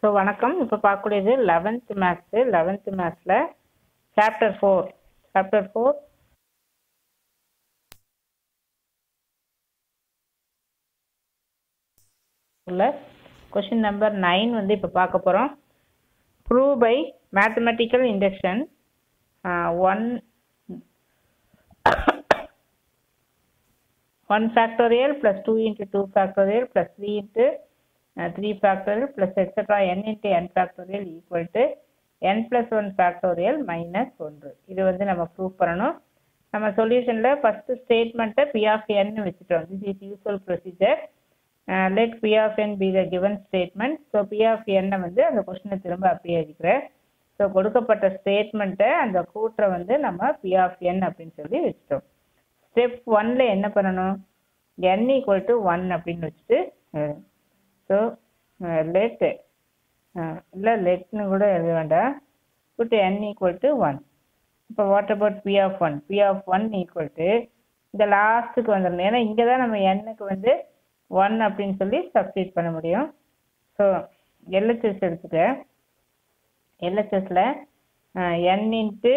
so வணக்கம் இப்போ பார்க்கக்கூடியது லெவன்த் மேத்ஸு லெவன்த் மேத்ஸில் சாப்டர் ஃபோர் சாப்டர் ஃபோர் உள்ள கொஷின் நம்பர் நைன் வந்து இப்போ பார்க்க போகிறோம் prove by mathematical induction one one factorial plus two into two factorial plus three into three factorial plus extra n into n factorial equal to n plus one factorial minus ஒன்று இது வந்து நம்ம prove பண்ணணும் நம்ம சொல்யூஷனில் first ஸ்டேட்மெண்ட்டை P of n வச்சுட்டோம் this is usual procedure let B of n P the given statement so P of என்னை வந்து அந்த கொஷினை திரும்ப அப்படியே எழுதிக்கிறேன் ஸோ கொடுக்கப்பட்ட ஸ்டேட்மெண்ட்டை அந்த கூற்றை வந்து நம்ம பி ஆஃப் என் அப்படின்னு சொல்லி வச்சுட்டோம் ஸ்டெப் ஒன்ல என்ன பண்ணணும் என் ஈக்குவல் டு ஒன் அப்படின்னு வச்சுட்டு ஸோ லெட் இல்லை லெட்னு கூட எழுத வேண்டாம் put n equal to one இப்போ what about P of one P of one equal to இந்த லாஸ்ட்டுக்கு வந்துடணும் ஏன்னா இங்கே தான் நம்ம எண்ணுக்கு வந்து ஒன் அப்படின்னு சொல்லி சப்ஸ்டியூட் பண்ண முடியும் ஸோ எல்ஹெச்எஸ் எடுத்துக்க எல்ஹெச்எஸில் என் இன்ட்டு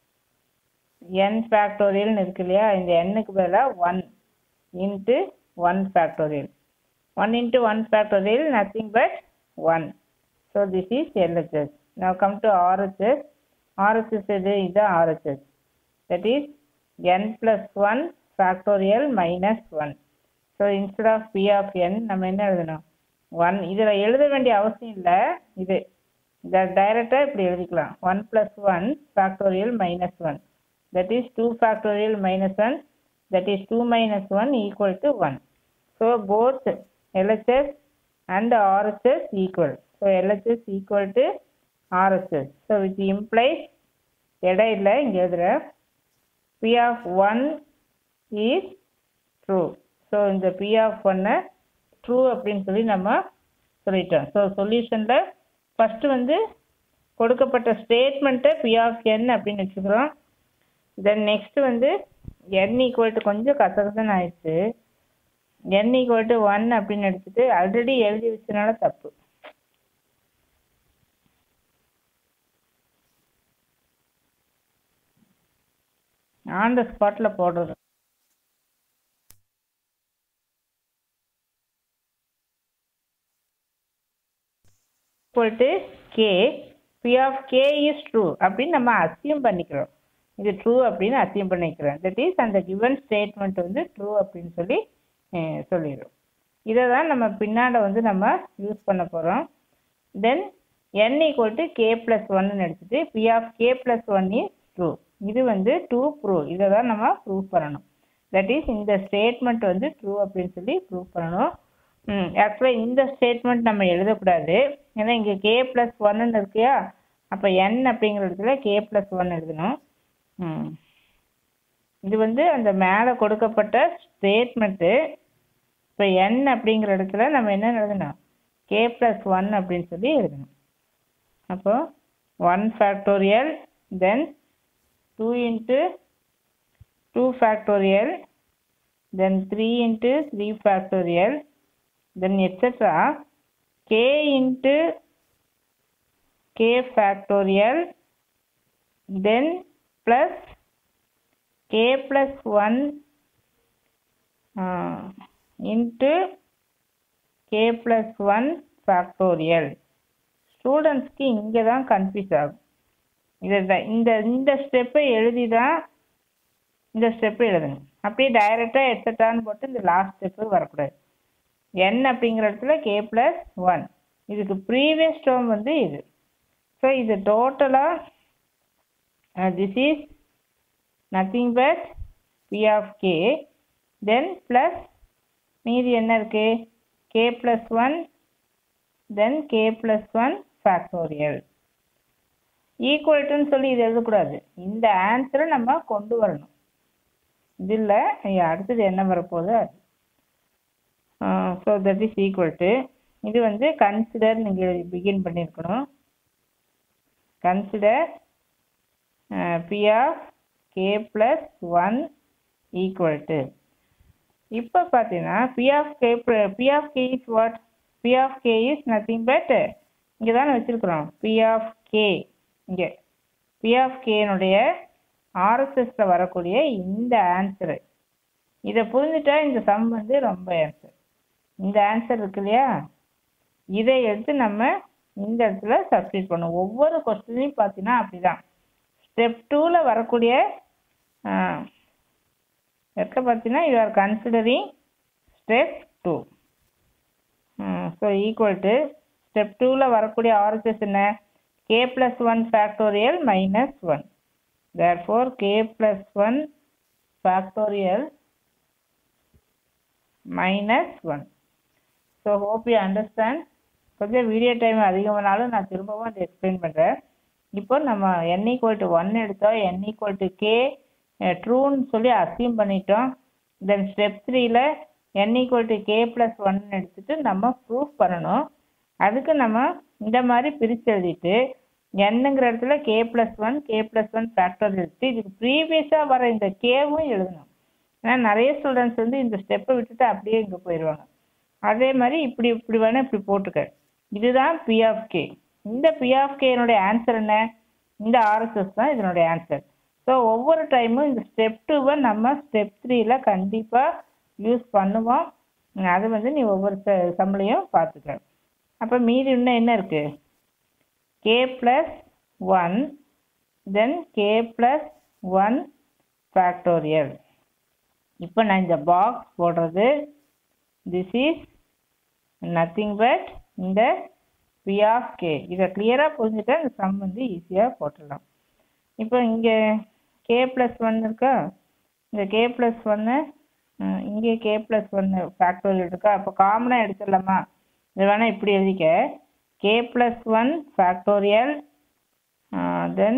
என் ஃபேக்டோரியல்னு இருக்கு இல்லையா இந்த எண்ணுக்கு பதிலாக one into one factorial one into one factorial nothing but one so this is LHS நான் கம் டு ஆர்ஹெச்எஸ் ஆர்ஹெச்எஸ் எது இது RHS that is n plus one factorial minus one so instead of P of n நம்ம என்ன எழுதணும் one இதில் எழுத வேண்டிய அவசியம் இல்லை இது இதை டைரெக்டாக இப்படி எழுதிக்கலாம் one plus one factorial minus one that is 2 factorial minus 1 that is 2 minus 1 equal to 1 so both LHS and RHS equal so LHS equal to RHS so which implies இடையில இங்க எழுதுற P of 1 is true so இந்த P of 1 true அப்படின்னு சொல்லி நம்ம சொல்லிட்டோம் so சொல்யூஷனில் first வந்து கொடுக்கப்பட்ட ஸ்டேட்மெண்ட்டை பி ஆஃப் என் அப்படின்னு வச்சுக்கிறோம் தென் நெக்ஸ்ட் வந்து என் ஈக்குவல் டு கொஞ்சம் கசகசன்னு ஆயிடுச்சு என் ஈக்குவல் டு ஒன் அப்படின்னு எடுத்துட்டு ஆல்ரெடி எழுதி வச்சனால தப்பு ஆன் த ஸ்பாட்ல போடுறது equal to k P of K is true அப்படின்னு நம்ம அசியூம் பண்ணிக்கிறோம் இது ட்ரூ அப்படின்னு அசியூம் பண்ணிக்கிறேன் தட் இஸ் அந்த கிவன் ஸ்டேட்மெண்ட் வந்து ட்ரூ அப்படின்னு சொல்லி சொல்லிடும் இதை தான் நம்ம பின்னாடி வந்து நம்ம யூஸ் பண்ண போகிறோம் then n equal to k plus ஒன்னு எடுத்துட்டு P of K plus one is true இது வந்து டூ ப்ரூவ் இதை தான் நம்ம ப்ரூவ் பண்ணணும் தட் இஸ் இந்த ஸ்டேட்மெண்ட் வந்து ட்ரூ அப்படின்னு சொல்லி ப்ரூவ் பண்ணணும் ம் ஆக்சுவலாக இந்த ஸ்டேட்மெண்ட் நம்ம எழுதக்கூடாது ஏன்னா இங்கே கே ப்ளஸ் ஒன்னு இருக்கியா அப்போ என் அப்படிங்கிற இடத்துல கே ப்ளஸ் ஒன் எழுதணும் இது வந்து அந்த மேலே கொடுக்கப்பட்ட ஸ்டேட்மெண்ட்டு இப்போ என் அப்படிங்கிற இடத்துல நம்ம என்ன எழுதணும் கே ப்ளஸ் ஒன் அப்படின்னு சொல்லி எழுதணும் அப்போ one factorial then two into two factorial then three into three factorial then etcetera k into k factorial then plus k plus 1 uh, into k plus 1 factorial ஸ்டூடெண்ட்ஸ்க்கு இங்கே தான் கன்ஃபியூஸ் ஆகும் இதை இந்த இந்த ஸ்டெப்பை எழுதி தான் இந்த ஸ்டெப்பை எழுதணும் அப்படியே டைரெக்டாக எட்ஸட்டான்னு போட்டு இந்த லாஸ்ட் ஸ்டெப்பு வரக்கூடாது என் அப்படிங்கிற இடத்துல கே ப்ளஸ் ஒன் இதுக்கு ப்ரீவியஸ் டேர்ம் வந்து இது ஸோ இது டோட்டலாக uh, this is nothing but p of k then plus மீதி என்ன இருக்கு k plus 1 then k plus 1 factorial equal to சொல்லி இது எழுதக்கூடாது இந்த ஆன்சரை நம்ம கொண்டு வரணும் இது இல்லை அடுத்தது என்ன வரப்போகுது அது so that is equal to இது வந்து கன்சிடர் நீங்கள் பிகின் பண்ணியிருக்கணும் consider p of k plus 1 equal to இப்போ பார்த்தீங்கன்னா p of k p of k is what p of k is nothing but இங்கே தானே வச்சுருக்குறோம் பி ஆஃப் கே இங்கே பி ஆஃப் கேனுடைய ஆர்எஸ்எஸில் வரக்கூடிய இந்த ஆன்சரு இதை புரிஞ்சுட்டா இந்த சம் வந்து ரொம்ப ஆன்சர் இந்த ஆன்சர் இருக்கு இல்லையா இதை எடுத்து நம்ம இந்த இடத்துல சப்ஸ்டியூட் பண்ணுவோம் ஒவ்வொரு கொஸ்டினையும் பார்த்தீங்கன்னா அப்படிதான் ஸ்டெப் டூவில் வரக்கூடிய இடத்துல பார்த்தீங்கன்னா you are considering step two so equal to step டூவில் வரக்கூடிய ஆர்எஸ்எஸ் என்ன k plus one factorial minus one therefore k plus one factorial minus one so hope you understand கொஞ்சம் வீடியோ டைம் அதிகமானாலும் நான் திரும்பவும் அதை எக்ஸ்பிளைன் பண்ணுறேன் இப்போ நம்ம என் ஈக்குவல் டு ஒன் எடுத்தோம் என் ஈக்குவல் டு கே ட்ரூன்னு சொல்லி அசியூம் பண்ணிட்டோம் தென் ஸ்டெப் த்ரீல n equal to k plus one எடுத்துட்டு நம்ம ப்ரூஃப் பண்ணணும் அதுக்கு நம்ம இந்த மாதிரி பிரித்து எழுதிட்டு என்னங்கிற இடத்துல k plus one k plus one factor எடுத்து இதுக்கு ப்ரீவியஸாக வர இந்த கேவும் எழுதணும் ஏன்னா நிறைய ஸ்டூடெண்ட்ஸ் வந்து இந்த ஸ்டெப்பை விட்டுட்டு அப்படியே இங்கே போயிடுவாங்க அதே மாதிரி இப்படி இப்படி வேணால் இப்படி போட்டுக்க இதுதான் பி ஆஃப் கே இந்த பி ஆஃப் கேனுடைய ஆன்சர் என்ன இந்த ஆர்எஸ்எஸ் தான் இதனுடைய ஆன்சர் ஸோ ஒவ்வொரு டைமும் இந்த ஸ்டெப் டூவை நம்ம ஸ்டெப் த்ரீல கண்டிப்பாக யூஸ் பண்ணுவோம் அது வந்து நீ ஒவ்வொரு சம்பளையும் பார்த்துக்க அப்போ மீதி இன்னும் என்ன இருக்குது k plus one then k plus one factorial இப்போ நான் இந்த பாக்ஸ் போடுறது திஸ் இஸ் நத்திங் பட் இந்த பி ஆஃப் கே இதை கிளியராக புரிஞ்சுட்டா இந்த சம் வந்து ஈஸியாக போட்டுடலாம் இப்போ இங்கே கே ப்ளஸ் ஒன் இருக்கா இந்த கே ப்ளஸ் ஒன்று இங்கே கே ப்ளஸ் ஒன்று ஃபேக்டோரியல் இருக்கா அப்போ காமனாக எடுத்துடலாமா இது வேணால் இப்படி எழுதிக்க k plus one factorial then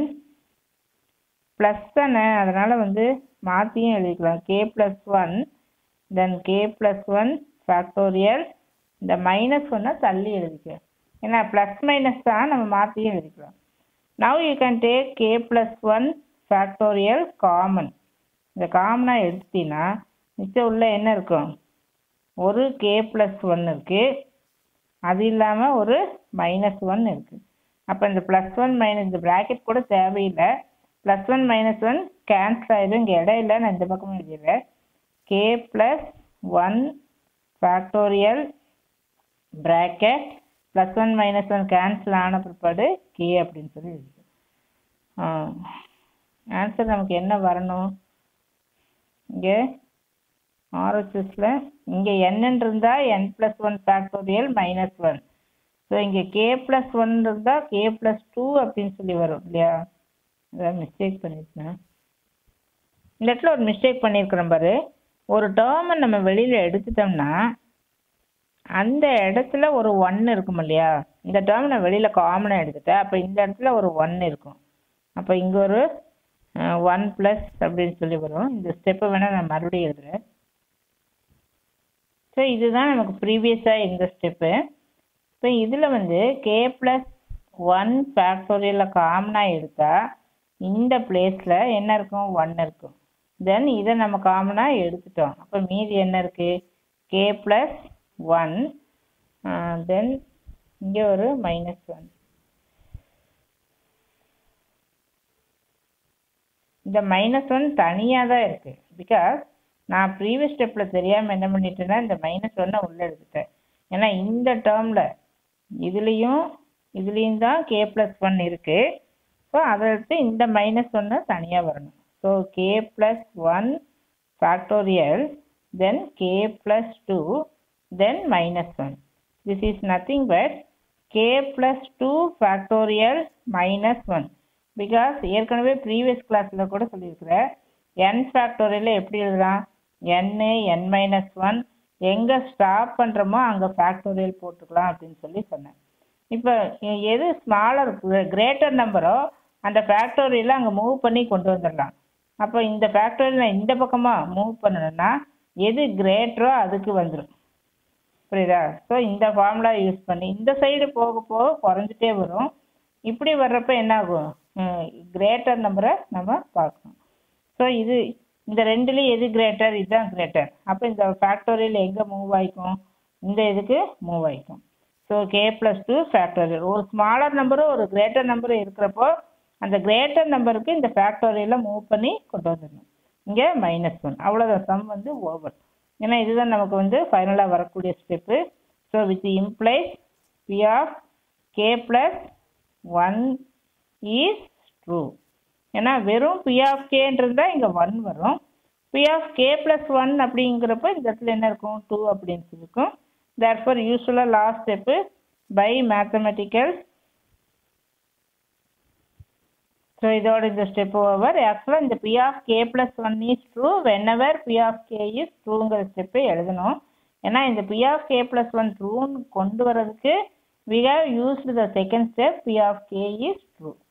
plus தானே அதனால் வந்து மாற்றியும் எழுதிக்கலாம் k plus one then k plus one factorial இந்த மைனஸ் ஒன்னை தள்ளி எழுதிக்க ஏன்னா ப்ளஸ் மைனஸ் தான் நம்ம மாற்றியும் எழுதிக்கலாம் now you can take k plus one factorial common இந்த காமனாக எடுத்தீங்கன்னா மிச்சம் உள்ள என்ன இருக்கும் ஒரு கே ப்ளஸ் ஒன் இருக்குது அது இல்லாமல் ஒரு மைனஸ் ஒன் இருக்குது அப்போ இந்த ப்ளஸ் ஒன் மைனஸ் இந்த ப்ராக்கெட் கூட தேவையில்லை plus one minus one cancel ஆகிடும் இங்கே இடம் இல்லை நான் இந்த பக்கமும் எழுதிடுறேன் k plus one factorial bracket plus one minus one cancel ஆன பிற்பாடு கே அப்படின்னு சொல்லி எழுதிடும் ஆன்சர் நமக்கு என்ன வரணும் இங்கே ஆர்ஹெச்எஸில் இங்கே என்னன்னு இருந்தால் n plus one factorial minus one so இங்கே கே ப்ளஸ் ஒன் இருந்தால் கே ப்ளஸ் டூ அப்படின்னு சொல்லி வரும் இல்லையா அதான் மிஸ்டேக் பண்ணியிருக்கேன் இந்த இடத்துல ஒரு மிஸ்டேக் பண்ணியிருக்கிறேன் பாரு ஒரு டேர்மை நம்ம வெளியில் எடுத்துட்டோம்னா அந்த இடத்துல ஒரு ஒன் இருக்கும் இல்லையா இந்த டேர்ம் நான் வெளியில் காமனாக எடுத்துட்டேன் அப்போ இந்த இடத்துல ஒரு ஒன் இருக்கும் அப்போ இங்கே ஒரு ஒன் ப்ளஸ் அப்படின்னு சொல்லி வரும் இந்த ஸ்டெப்பை வேணால் நான் மறுபடியும் எழுதுறேன் ஸோ இதுதான் நமக்கு ப்ரீவியஸாக இந்த ஸ்டெப்பு இப்போ இதில் வந்து கே ப்ளஸ் ஒன் ஃபேக்டோரியலில் காமனாக எடுத்தால் இந்த பிளேஸில் என்ன இருக்கும் ஒன் இருக்கும் தென் இதை நம்ம காமனாக எடுத்துட்டோம் அப்போ மீதி என்ன இருக்குது கே ப்ளஸ் ஒன் தென் இங்கே ஒரு மைனஸ் ஒன் இந்த மைனஸ் ஒன் தனியாக தான் இருக்குது பிகாஸ் நான் ப்ரீவியஸ் ஸ்டெப்பில் தெரியாமல் என்ன பண்ணிட்டேன்னா இந்த மைனஸ் ஒன்னை உள்ளே எடுத்துட்டேன் ஏன்னா இந்த டேர்மில் இதுலேயும் இதுலேயும் தான் கே ப்ளஸ் ஒன் இருக்குது ஸோ அதை எடுத்து இந்த மைனஸ் ஒன்று தனியாக வரணும் so k plus one factorial then k plus two then minus one this is nothing but k plus two factorial minus one because ஏற்கனவே ப்ரீவியஸ் கிளாஸில் கூட சொல்லியிருக்கிறேன் என் ஃபேக்டோரியலில் எப்படி எழுதலாம் என்னு என் மைனஸ் ஒன் எங்கே ஸ்டாப் பண்ணுறோமோ அங்கே ஃபேக்டோரியல் போட்டுக்கலாம் அப்படின்னு சொல்லி சொன்னேன் இப்போ எது ஸ்மாலர் கிரேட்டர் நம்பரோ அந்த ஃபேக்டோரியலை அங்கே மூவ் பண்ணி கொண்டு வந்துடலாம் அப்போ இந்த ஃபேக்டோரியல் நான் இந்த பக்கமாக மூவ் பண்ணணும்னா எது கிரேட்டரோ அதுக்கு வந்துடும் புரியுதா ஸோ இந்த ஃபார்முலா யூஸ் பண்ணி இந்த சைடு போக போக குறைஞ்சிட்டே வரும் இப்படி வர்றப்ப என்ன ஆகும் கிரேட்டர் நம்பரை நம்ம பார்க்கணும் ஸோ இது இந்த ரெண்டுலேயும் எது கிரேட்டர் இதுதான் கிரேட்டர் அப்போ இந்த ஃபேக்டோரியல் எங்கே மூவ் ஆகிக்கும் இந்த இதுக்கு மூவ் ஆகிக்கும் so k plus two factorial ஒரு ஸ்மாலர் நம்பரும் ஒரு கிரேட்டர் நம்பரும் இருக்கிறப்போ அந்த கிரேட்டர் நம்பருக்கு இந்த ஃபேக்டோரியலை மூவ் பண்ணி கொண்டு வந்துடணும் இங்கே மைனஸ் ஒன் அவ்வளோதான் சம் வந்து ஓவர் ஏன்னா இதுதான் நமக்கு வந்து ஃபைனலாக வரக்கூடிய step so with implies P of K plus one is true ஏன்னா வெறும் பி ஆஃப் கேன்றது இங்கே ஒன் வரும் P of K plus one அப்படிங்கிறப்ப இந்த இடத்துல என்ன இருக்கும் டூ அப்படின்னு இருக்கும் தேர்ஃபார் யூஸ்வலாக last step by mathematical so இதோட இந்த ஸ்டெப் ஓவர் ஆக்சுவலாக இந்த P of K plus one is true whenever P of K is ட்ரூங்கிற ஸ்டெப்பை எழுதணும் ஏன்னா இந்த P of K plus one ட்ரூன்னு கொண்டு வரதுக்கு we have used the second step P of K is true